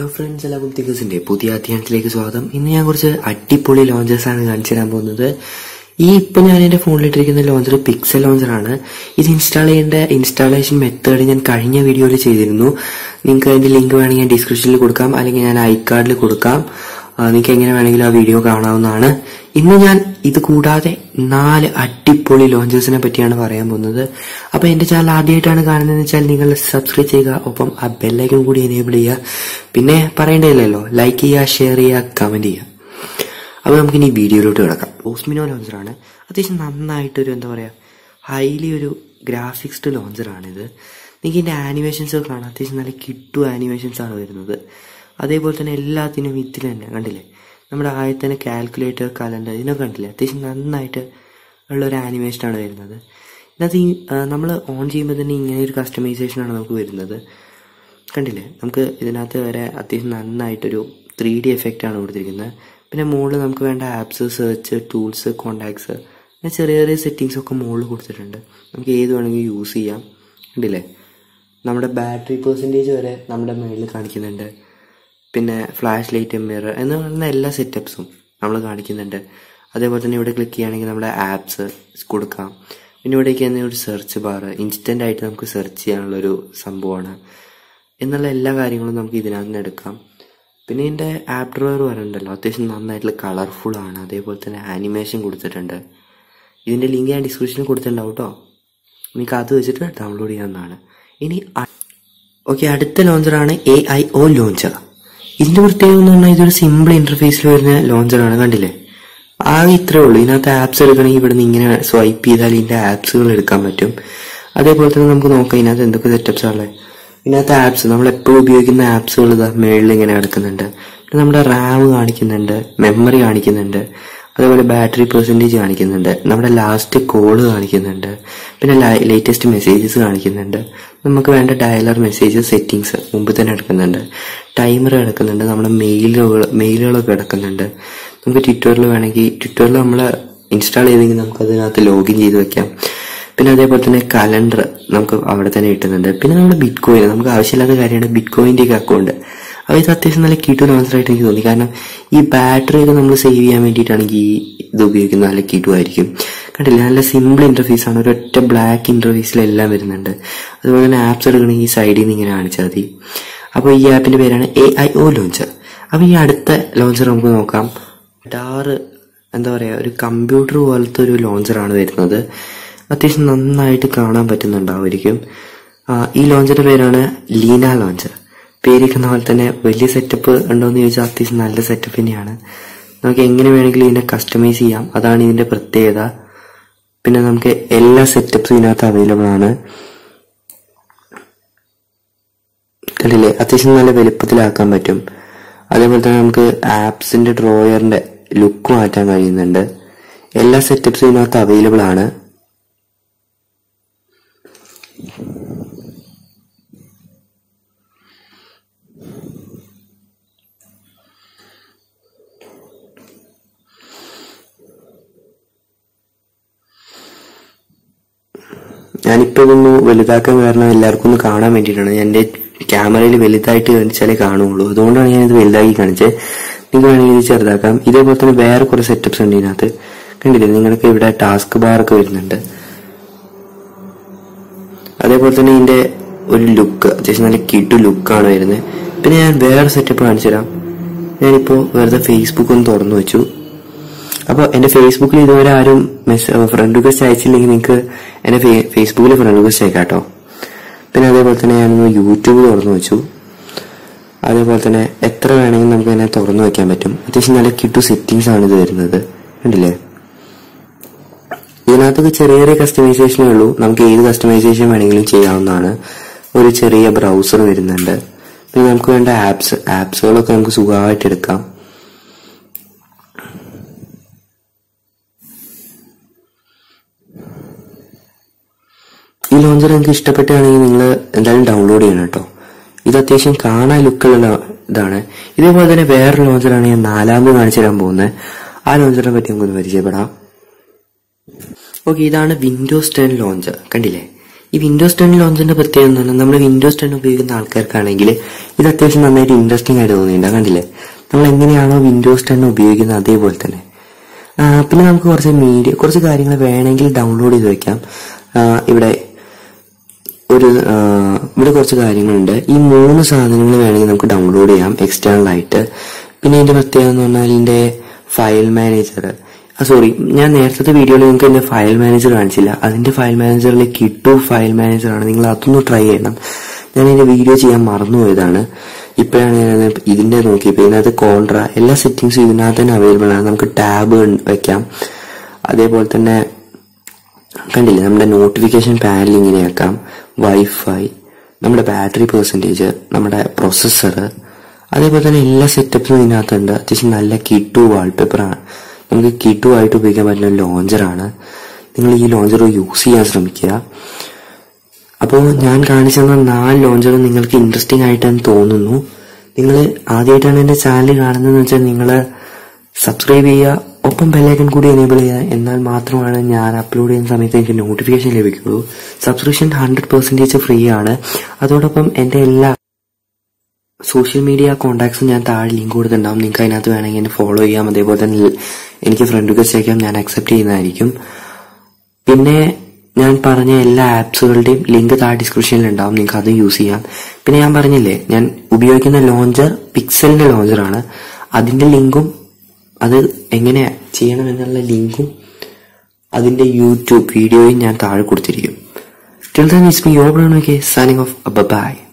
hello friends എല്ലാവർക്കും തിങ്കേഴ്സിന്റെ പുതിയ അധ്യായത്തിലേക്ക് സ്വാഗതം ഇന്ന് ഞാൻ കുറച്ച് അടിപൊളി ലോഞ്ചേഴ്സ് ആണ് കാണിച്ചു തരാൻ പോകുന്നത് ഈ ഇപ്പൊ ഞാൻ എന്റെ ഫോണിലിട്ടിരിക്കുന്ന ലോഞ്ചർ പിക്സൽ ലോഞ്ചർ ആണ് ഇത് ഇൻസ്റ്റാൾ ചെയ്യേണ്ട ഇൻസ്റ്റാളേഷൻ മെത്തേഡ് ഞാൻ കഴിഞ്ഞ വീഡിയോയിൽ ചെയ്തിരുന്നു നിങ്ങൾക്ക് അതിന്റെ ലിങ്ക് വേണമെങ്കിൽ ഞാൻ ഡിസ്ക്രിപ്ഷനിൽ കൊടുക്കാം അല്ലെങ്കിൽ ഞാൻ ഐ കാർഡിൽ കൊടുക്കാം ആ, നിങ്ങൾക്ക് എങ്ങനെ വേണമെങ്കിലും ആ വീഡിയോ കാണാവുന്നതാണ് ഇന്ന് ഞാൻ ഇത് കൂടാതെ നാല് അടിപൊളി ലോഞ്ചേഴ്സിനെ പറ്റിയാണ് പറയാൻ പോകുന്നത് അപ്പൊ എന്റെ ചാനൽ ആദ്യമായിട്ടാണ് കാണുന്നതെന്ന് വെച്ചാൽ നിങ്ങൾ സബ്സ്ക്രൈബ് ചെയ്യുക ഒപ്പം ആ ബെല്ലൈക്കൺ കൂടി എനേബിൾ ചെയ്യുക പിന്നെ പറയേണ്ടതില്ലല്ലോ ലൈക്ക് ചെയ്യുക ഷെയർ ചെയ്യുക കമന്റ് ചെയ്യുക അപ്പൊ നമുക്ക് ഇനി വീഡിയോയിലോട്ട് കിടക്കാം ഓസ്മിനോ ലോഞ്ചറാണ് അത്യാവശ്യം നന്നായിട്ടൊരു എന്താ പറയാ ഹൈലി ഒരു ഗ്രാഫിക്സ്ഡ് ലോഞ്ചറാണിത് നിങ്ങൾക്ക് ഇതിന്റെ ആനിമേഷൻസ് ഒക്കെ കാണാം അത്യാവശ്യം നല്ല കിട്ടു ആനിമേഷൻസ് ആണ് വരുന്നത് അതേപോലെ തന്നെ എല്ലാത്തിനും ഇതിൽ തന്നെ കണ്ടില്ലേ നമ്മുടെ ആദ്യത്തെ തന്നെ കാൽക്കുലേറ്റർ കലണ്ടർ ഇതിനൊക്കെ കണ്ടില്ലേ അത്യാവശ്യം നന്നായിട്ട് ഉള്ള ഒരു ആനിമേഷനാണ് വരുന്നത് ഇതിനകത്ത് ഈ നമ്മൾ ഓൺ ചെയ്യുമ്പോൾ തന്നെ ഇങ്ങനെ ഒരു കസ്റ്റമൈസേഷനാണ് നമുക്ക് വരുന്നത് കണ്ടില്ലേ നമുക്ക് ഇതിനകത്ത് വരെ അത്യാവശ്യം നന്നായിട്ടൊരു ത്രീ ഡി എഫക്റ്റ് ആണ് കൊടുത്തിരിക്കുന്നത് പിന്നെ മുകളിൽ നമുക്ക് വേണ്ട ആപ്സ് സെർച്ച് ടൂൾസ് കോണ്ടാക്ട്സ് അങ്ങനെ ചെറിയ ചെറിയ സെറ്റിങ്സ് ഒക്കെ മുകളിൽ കൊടുത്തിട്ടുണ്ട് നമുക്ക് ഏത് വേണമെങ്കിലും യൂസ് ചെയ്യാം കണ്ടില്ലേ നമ്മുടെ ബാറ്ററി പെർസെൻറ്റേജ് വരെ നമ്മുടെ മുകളിൽ കാണിക്കുന്നുണ്ട് പിന്നെ ഫ്ലാഷ് ലൈറ്റ് മിറർ എന്ന് പറയുന്ന എല്ലാ സെറ്റപ്സും നമ്മൾ കാണിക്കുന്നുണ്ട് അതേപോലെ തന്നെ ഇവിടെ ക്ലിക്ക് ചെയ്യുകയാണെങ്കിൽ നമ്മുടെ ആപ്സ് കൊടുക്കാം പിന്നെ ഇവിടേക്ക് തന്നെ ഒരു സെർച്ച് ബാർ ഇൻസ്റ്റന്റ് ആയിട്ട് നമുക്ക് സെർച്ച് ചെയ്യാനുള്ള ഒരു സംഭവമാണ് എന്നുള്ള എല്ലാ കാര്യങ്ങളും നമുക്ക് ഇതിനകത്ത് നിന്ന് എടുക്കാം പിന്നെ ഇതിന്റെ ആപ്പ് ഡ്രോയർ വരുന്നുണ്ടല്ലോ അത്യാവശ്യം നന്നായിട്ടുള്ള കളർഫുൾ ആണ് അതേപോലെ തന്നെ ആനിമേഷൻ കൊടുത്തിട്ടുണ്ട് ഇതിന്റെ ലിങ്ക് ഞാൻ ഡിസ്ക്രിപ്ഷനിൽ കൊടുത്തിട്ടുണ്ടാവും കേട്ടോ നിങ്ങൾക്ക് അത് വെച്ചിട്ട് ഡൗൺലോഡ് ചെയ്യാവുന്നതാണ് ഇനി ഓക്കെ അടുത്ത ലോഞ്ചറാണ് എ ഐ ഒ ലോഞ്ചർ ഇതിന്റെ പ്രത്യേകത എന്ന് പറഞ്ഞാൽ ഇതൊരു സിമ്പിൾ ഇന്റർഫേസിൽ വരുന്ന ലോഞ്ചറാണ് കണ്ടില്ലേ ആകെ ഇത്രേ ഉള്ളൂ ഇതിനകത്ത് ആപ്സ് എടുക്കണമെങ്കിൽ ഇവിടെ നിന്ന് ഇങ്ങനെ സ്വൈപ്പ് ചെയ്താൽ ഇതിന്റെ ആപ്സുകൾ എടുക്കാൻ പറ്റും അതേപോലെ തന്നെ നമുക്ക് നോക്കാം ഇതിനകത്ത് എന്തൊക്കെ സെറ്റപ്സ് ഉള്ളത് ഇതിനകത്ത് ആപ്സ് നമ്മൾ എപ്പോഴും ഉപയോഗിക്കുന്ന ആപ്സുകൾ ഇതാ മേളിൽ ഇങ്ങനെ കിടക്കുന്നുണ്ട് പിന്നെ നമ്മുടെ റാം കാണിക്കുന്നുണ്ട് മെമ്മറി കാണിക്കുന്നുണ്ട് അതേപോലെ ബാറ്ററി പെർസെൻറ്റേജ് കാണിക്കുന്നുണ്ട് നമ്മുടെ ലാസ്റ്റ് കോള് കാണിക്കുന്നുണ്ട് പിന്നെ ലേറ്റസ്റ്റ് മെസ്സേജസ് കാണിക്കുന്നുണ്ട് നമുക്ക് വേണ്ട ഡയലർ മെസ്സേജ് സെറ്റിങ്സ് മുമ്പ് തന്നെ എടുക്കുന്നുണ്ട് ടൈമർ കിടക്കുന്നുണ്ട് നമ്മുടെ മെയിലുകൾ മെയിലുകളൊക്കെ കിടക്കുന്നുണ്ട് നമുക്ക് ട്വിറ്ററിൽ വേണമെങ്കിൽ ട്വിറ്ററിൽ നമ്മൾ ഇൻസ്റ്റാൾ ചെയ്തെങ്കിൽ നമുക്ക് അതിനകത്ത് ലോഗിൻ ചെയ്ത് വെക്കാം പിന്നെ അതേപോലെ തന്നെ കലണ്ടർ നമുക്ക് അവിടെ തന്നെ കിട്ടുന്നുണ്ട് പിന്നെ നമ്മുടെ ബിറ്റ് കോയിൻ നമുക്ക് ആവശ്യമില്ലാത്ത കാര്യമാണ് ബിറ്റ് കോയിന്റെ ഒക്കെ അക്കൗണ്ട് അപ്പോൾ ഇത് അത്യാവശ്യം നല്ല കിട്ടു ലോഞ്ചറായിട്ട് എനിക്ക് തോന്നി കാരണം ഈ ബാറ്ററി ഒക്കെ നമ്മൾ സേവ് ചെയ്യാൻ വേണ്ടിയിട്ടാണെങ്കിൽ ഈ ഇത് ഉപയോഗിക്കുന്നത് നല്ല കിട്ടു ആയിരിക്കും കണ്ടില്ല നല്ല സിമ്പിൾ ഇന്റർഫേസ് ആണ് ഒരൊറ്റ ബ്ലാക്ക് ഇന്റർഫേസിലെല്ലാം വരുന്നുണ്ട് അതുപോലെ തന്നെ ആപ്സ് എടുക്കണമെങ്കിൽ ഈ സൈഡിൽ നിന്ന് ഇങ്ങനെ കാണിച്ചാൽ മതി അപ്പോൾ ഈ ആപ്പിന്റെ പേരാണ് എ ഐ ഒ ലോഞ്ചർ അപ്പോൾ ഈ അടുത്ത ലോഞ്ചർ നമുക്ക് നോക്കാം ഡാറ് എന്താ പറയാ ഒരു കമ്പ്യൂട്ടർ പോലത്തെ ഒരു ലോഞ്ചറാണ് വരുന്നത് അത്യാവശ്യം നന്നായിട്ട് കാണാൻ പറ്റുന്നുണ്ടാവുമായിരിക്കും ആ, ഈ ലോഞ്ചറിന്റെ പേരാണ് ലീന ലോഞ്ചർ പേരിക്കുന്ന പോലെ തന്നെ വലിയ സെറ്റപ്പ് ഉണ്ടോ എന്ന് ചോദിച്ചാൽ അത്യാവശ്യം നല്ല സെറ്റപ്പ് തന്നെയാണ് നമുക്ക് എങ്ങനെ വേണമെങ്കിലും ഇതിനെ കസ്റ്റമൈസ് ചെയ്യാം അതാണ് ഇതിന്റെ പ്രത്യേകത പിന്നെ നമുക്ക് എല്ലാ സെറ്റപ്സും ഇതിനകത്ത് അവൈലബിൾ ആണ് കണ്ടില്ലേ അത്യാവശ്യം നല്ല വലുപ്പത്തിലാക്കാൻ പറ്റും അതേപോലെ തന്നെ നമുക്ക് ആപ്സിന്റെ ഡ്രോയറിന്റെ ലുക്ക് മാറ്റാൻ കഴിയുന്നുണ്ട് എല്ലാ സെറ്റപ്സും ഇതിനകത്ത് അവൈലബിൾ ആണ് ഞാനിപ്പോ ഇതൊന്ന് വലുതാക്കാൻ കാരണം എല്ലാവർക്കും ഒന്ന് കാണാൻ വേണ്ടിയിട്ടാണ് ഞാൻ എന്റെ ക്യാമറയിൽ വലുതായിട്ട് കാണിച്ചാലേ കാണുള്ളൂ അതുകൊണ്ടാണ് ഞാൻ ഇത് വലുതാക്കി കാണിച്ചത് നിങ്ങൾക്ക് വേണമെങ്കിൽ ഇത് ചെറുതാക്കാം ഇതേപോലെ തന്നെ വേറെ കുറെ സെറ്റപ്സ് ഉണ്ട് ഇതിനകത്ത് കണ്ടില്ലേ നിങ്ങൾക്ക് ഇവിടെ ടാസ്ക് ബാർ ഒക്കെ വരുന്നുണ്ട് അതേപോലെ തന്നെ ഇതിന്റെ ഒരു ലുക്ക് അത്യാവശ്യം നല്ല കിട്ടു ലുക്കാണ് വരുന്നത് പിന്നെ ഞാൻ വേറെ സെറ്റപ്പ് കാണിച്ചു തരാം ഞാനിപ്പോ വെറുതെ ഫേസ്ബുക്ക് ഒന്ന് തുറന്നു വെച്ചു അപ്പോൾ എന്റെ ഫേസ്ബുക്കിൽ ഇതുവരെ ആരും ഫ്രണ്ട് റിക്വസ്റ്റ് അയച്ചില്ലെങ്കിൽ നിങ്ങൾക്ക് എന്റെ ഫേസ്ബുക്കിൽ ഫ്രണ്ട് റിക്വസ്റ്റ് അയക്കാം കേട്ടോ പിന്നെ അതേപോലെ തന്നെ ഞാനൊന്ന് യൂട്യൂബ് തുറന്നു വെച്ചു അതേപോലെ തന്നെ എത്ര വേണമെങ്കിലും നമുക്ക് ഇതിനെ തുറന്നു വെക്കാൻ പറ്റും അത്യാവശ്യം നല്ല കിട്ടു സെറ്റിങ്സ് ആണ് ഇത് വരുന്നത് കണ്ടില്ലേ ഇതിനകത്തൊക്കെ ചെറിയ ചെറിയ കസ്റ്റമൈസേഷനേ ഉള്ളൂ നമുക്ക് ഏത് കസ്റ്റമൈസേഷൻ വേണമെങ്കിലും ചെയ്യാവുന്നതാണ് ഒരു ചെറിയ ബ്രൗസർ വരുന്നുണ്ട് പിന്നെ നമുക്ക് വേണ്ട ആപ്സ് ആപ്സുകളൊക്കെ നമുക്ക് സുഖമായിട്ട് എടുക്കാം ഈ ലോഞ്ചർ നിങ്ങൾക്ക് ഇഷ്ടപ്പെട്ടാണെങ്കിൽ നിങ്ങൾ എന്തായാലും ഡൗൺലോഡ് ചെയ്യണം കേട്ടോ ഇത് അത്യാവശ്യം കാണാൻ ലുക്കുള്ള ഇതാണ് ഇതേപോലെ തന്നെ വേറെ ലോഞ്ചറാണ് ഞാൻ നാലാമത് കാണിച്ചു തരാൻ പോകുന്നത് ആ ലോഞ്ചറിനെ പറ്റി നമുക്കൊന്ന് പരിചയപ്പെടാം ഓക്കെ ഇതാണ് വിൻഡോസ് ടെൻ ലോഞ്ചർ കണ്ടില്ലേ ഈ വിൻഡോസ് ടെൻ ലോഞ്ചിന്റെ പ്രത്യേകത എന്ന് പറഞ്ഞാൽ നമ്മൾ വിൻഡോസ് ടെൻ ഉപയോഗിക്കുന്ന ആൾക്കാർക്കാണെങ്കിൽ ഇത് അത്യാവശ്യം നന്നായിട്ട് ഇൻട്രസ്റ്റിംഗ് ആയിട്ട് തോന്നിയിട്ടുണ്ട് കണ്ടില്ലേ നമ്മൾ എങ്ങനെയാണോ വിൻഡോസ് ടെൻ ഉപയോഗിക്കുന്നത് അതേപോലെ തന്നെ ആ, പിന്നെ നമുക്ക് കുറച്ച് മീഡിയ കുറച്ച് കാര്യങ്ങൾ വേണമെങ്കിൽ ഡൗൺലോഡ് ചെയ്ത് വെക്കാം ആ, ഇവിടെ ഒരു ആ, ഇവിടെ കുറച്ച് കാര്യങ്ങളുണ്ട് ഈ മൂന്ന് സാധനങ്ങൾ വേണമെങ്കിൽ നമുക്ക് ഡൗൺലോഡ് ചെയ്യാം എക്സ്റ്റേണൽ ആയിട്ട് പിന്നെ ഇതിന്റെ പ്രത്യേകത എന്ന് പറഞ്ഞാൽ ഇതിന്റെ ഫയൽ മാനേജർ സോറി ഞാൻ നേരത്തെ വീഡിയോയിൽ നിങ്ങൾക്ക് എന്റെ ഫയൽ മാനേജർ കാണിച്ചില്ല അതിന്റെ ഫയൽ മാനേജറിൽ കിട്ടു ഫയൽ മാനേജർ ആണ് നിങ്ങൾ അതൊന്ന് ട്രൈ ചെയ്യണം ഞാൻ ഇതിന്റെ വീഡിയോ ചെയ്യാൻ മറന്നുപോയതാണ് ഇപ്പോഴാണ് ഞാൻ ഇതിന്റെ നോക്കിയപ്പോൾ ഇതിനകത്ത് കോൺട്ര എല്ലാ സെറ്റിംഗ്സും ഇതിനകത്ത് തന്നെ അവൈലബിൾ ആണ് നമുക്ക് ടാബ് വെക്കാം അതേപോലെ തന്നെ കണ്ടില്ലേ നമ്മുടെ നോട്ടിഫിക്കേഷൻ പാനൽ ഇങ്ങനെ ആക്കാം വൈഫൈ നമ്മുടെ ബാറ്ററി പെർസെൻറ്റേജ് നമ്മുടെ പ്രൊസസ്സർ അതേപോലെ തന്നെ എല്ലാ സെറ്റപ്സും ഇതിനകത്തുണ്ട് അത്യാവശ്യം നല്ല കിട്ടു വാൾപേപ്പറാണ് നമുക്ക് കിട്ടു ആയിട്ട് ഉപയോഗിക്കാൻ പറ്റുന്ന ലോഞ്ചറാണ് നിങ്ങൾ ഈ ലോഞ്ചർ യൂസ് ചെയ്യാൻ ശ്രമിക്കുക അപ്പോൾ ഞാൻ കാണിച്ചു തന്ന നാല് ലോഞ്ചർ നിങ്ങൾക്ക് ഇൻട്രസ്റ്റിംഗ് ആയിട്ടെന്ന് തോന്നുന്നു നിങ്ങൾ ആദ്യമായിട്ടാണ് എൻ്റെ ചാനൽ കാണുന്നതെന്ന് വെച്ചാൽ നിങ്ങൾ സബ്സ്ക്രൈബ് ചെയ്യുക ഒപ്പം ബെല്ലൈക്കൺ കൂടി എനേബിൾ ചെയ്യുക എന്നാൽ മാത്രമാണ് ഞാൻ അപ്ലോഡ് ചെയ്യുന്ന സമയത്ത് എനിക്ക് നോട്ടിഫിക്കേഷൻ ലഭിക്കുള്ളൂ സബ്സ്ക്രിപ്ഷൻ ഹൺഡ്രഡ് പെർസെൻറ്റേജ് ഫ്രീ ആണ് അതോടൊപ്പം എൻ്റെ എല്ലാ സോഷ്യൽ മീഡിയ കോൺടാക്ട്സും ഞാൻ താഴെ ലിങ്ക് കൊടുത്തിട്ടുണ്ടാവും നിങ്ങൾക്ക് അതിനകത്ത് വേണമെങ്കിൽ എന്നെ ഫോളോ ചെയ്യാം അതേപോലെ തന്നെ എനിക്ക് ഫ്രണ്ട് റിക്വസ്റ്റ് അയക്കാം ഞാൻ അക്സെപ്റ്റ് ചെയ്യുന്നതായിരിക്കും പിന്നെ ഞാൻ പറഞ്ഞ എല്ലാ ആപ്സുകളുടെയും ലിങ്ക് താഴെ ഡിസ്ക്രിപ്ഷനിൽ ഉണ്ടാവും നിങ്ങൾക്ക് അത് യൂസ് ചെയ്യാം പിന്നെ ഞാൻ പറഞ്ഞില്ലേ ഞാൻ ഉപയോഗിക്കുന്ന ലോഞ്ചർ പിക്സലിന്റെ ലോഞ്ചറാണ് അതിന്റെ ലിങ്കും അത് എങ്ങനെ ചെയ്യണമെന്നുള്ള ലിങ്കും അതിന്റെ യൂട്യൂബ് വീഡിയോയും ഞാൻ താഴെ കൊടുത്തിരിക്കും till then it's me your Brown okay signing off by